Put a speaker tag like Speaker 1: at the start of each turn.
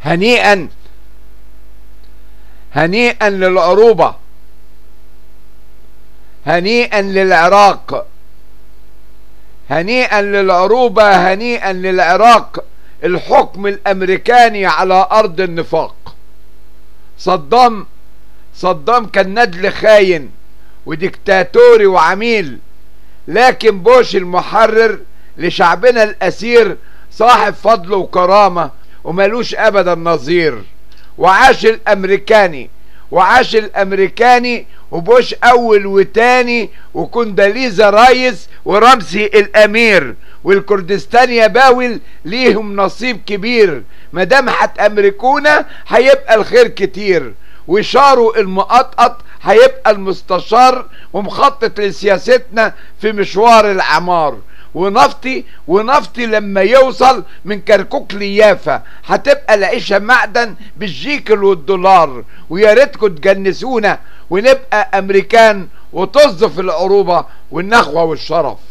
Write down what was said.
Speaker 1: هنيئا هنيئا للعروبة هنيئا للعراق هنيئا للعروبة هنيئا للعراق الحكم الامريكاني على ارض النفاق صدام صدام كان ندل خاين وديكتاتوري وعميل لكن بوش المحرر لشعبنا الاسير صاحب فضل وكرامة وملوش ابدا نظير وعاش الامريكاني وعاش الامريكاني وبوش اول وتاني وكونداليزا رايس ورمسي الامير والكردستان يا باول ليهم نصيب كبير مدام هتامركونا هيبقى الخير كتير وشاروا المقطقط هيبقى المستشار ومخطط لسياستنا في مشوار العمار ونفطي ونفطي لما يوصل من كركوك ليافا هتبقى العيشة معدن بالجيكل والدولار ويا ريتكم تجنسونا ونبقى امريكان وطز في العروبة والنخوة والشرف